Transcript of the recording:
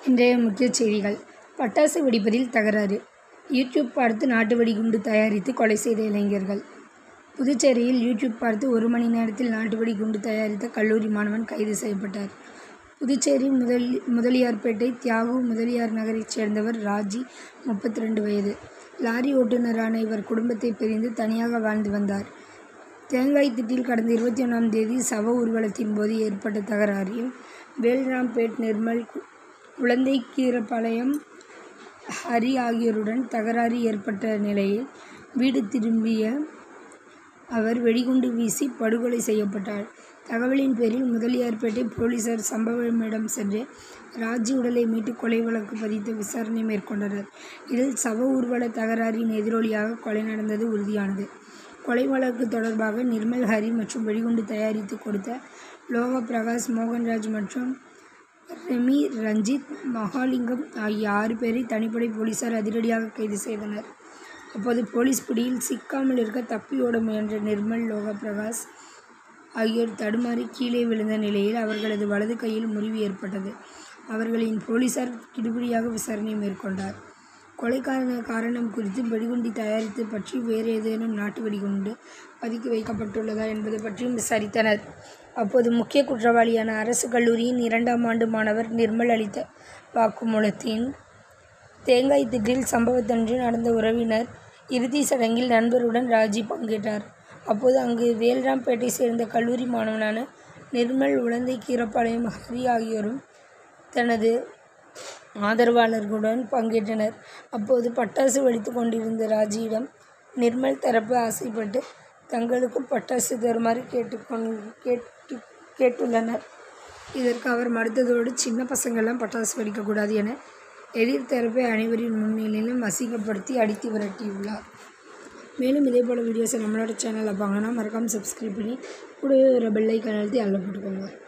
இன்றைய முக்கிய செய்திகள் பட்டாசு வெடிப்பதில் தகராறு யூடியூப் பார்த்து நாட்டு வெடிகுண்டு தயாரித்து கொலை செய்த இளைஞர்கள் புதுச்சேரியில் யூடியூப் பார்த்து ஒரு மணி நேரத்தில் நாட்டு வெடிகுண்டு தயாரித்த கல்லூரி மாணவன் கைது செய்யப்பட்டார் புதுச்சேரி முதலி முதலியார்பேட்டை தியாகு முதலியார் நகரைச் சேர்ந்தவர் ராஜி முப்பத்தி ரெண்டு வயது லாரி ஓட்டுநரான இவர் குடும்பத்தை பிரிந்து தனியாக வாழ்ந்து வந்தார் தேங்காய் திட்டில் கடந்த இருபத்தி ஒன்றாம் தேதி சவ ஊர்வலத்தின் போது ஏற்பட்ட தகராறில் வேல்ராம்பேட் நிர்மல் கு- குழந்தைக்கீரபாளையம் ஹரி ஆகியோருடன் தகராறு ஏற்பட்ட நிலையில் வீடு திரும்பிய அவர் வெடிகுண்டு வீசி படுகொலை செய்யப்பட்டார் தகவலின் பேரில் முதலியார்பேட்டை போலீசார் சம்பவ இடம் சென்று ராஜி உடலை மீட்டு கொலை வழக்கு பதித்து விசாரணை மேற்கொண்டனர் இதில் சவ ஊர்வல தகராறின் எதிரொலியாக கொலை நடந்தது உறுதியானது கொலை வழக்கு தொடர்பாக நிர்மல் ஹரி மற்றும் வெடிகுண்டு தயாரித்து கொடுத்த லோக பிரகாஷ் மோகன்ராஜ் மற்றும் ரெமி ரஞ்சித் மகாலிங்கம் ஆகிய ஆறு பேரை தனிப்படை போலீசார் அதிரடியாக கைது செய்தனர் அப்போது போலீஸ் பிடியில் சிக்காமல் இருக்க தப்பி ஓட முயன்ற நிர்மல் லோக பிரகாஷ் ஆகியோர் தடுமாறி கீழே விழுந்த நிலையில் அவர்களது வலது கையில் முறிவு ஏற்பட்டது அவர்களின் போலீசார் கிடுபிடியாக விசாரணை மேற்கொண்டார் கொலைக்கான காரணம் குறித்து வெடிகுண்டு தயாரித்து பற்றி வேறு ஏதேனும் நாட்டு வெடிகுண்டு பதுக்கி வைக்கப்பட்டுள்ளதா என்பது பற்றியும் விசாரித்தனர் அப்போது முக்கிய குற்றவாளியான அரசு கல்லூரியின் இரண்டாம் ஆண்டு மாணவர் நிர்மல் அளித்த வாக்குமூலத்தின் தேங்காய் திட்டில் சம்பவத்தன்று நடந்த உறவினர் இறுதி சடங்கில் நண்பருடன் ராஜி பங்கேற்றார் அப்போது அங்கு வேல்ராம்பேட்டை சேர்ந்த கல்லூரி மாணவனான நிர்மல் உழந்தை கீரப்பாளையம் ஹரி ஆகியோரும் தனது ஆதரவாளர்களுடன் பங்கேற்றனர் அப்போது பட்டாசு வெடித்து கொண்டிருந்த ராஜியிடம் நிர்மல் தரப்பு ஆசைப்பட்டு தங்களுக்கும் பட்டாசு தருமாறு கேட்டுக்கொண் கேட்டு கேட்டுள்ளனர் இதற்கு அவர் மறுத்ததோடு சின்ன பசங்கள்லாம் பட்டாசு வெடிக்கக்கூடாது என எதிர் தரப்பை அனைவரின் முன்னிலையிலும் அசிங்கப்படுத்தி அடித்து விரட்டியுள்ளார் மேலும் இதே போல் வீடியோஸை நம்மளோட சேனலில் பார்க்கணும்னா மறக்காமல் சப்ஸ்கிரைப் பண்ணி கூடவே ஒரு பெல் ஐக்கான் அழுத்தி அதில் போட்டுக்கோங்க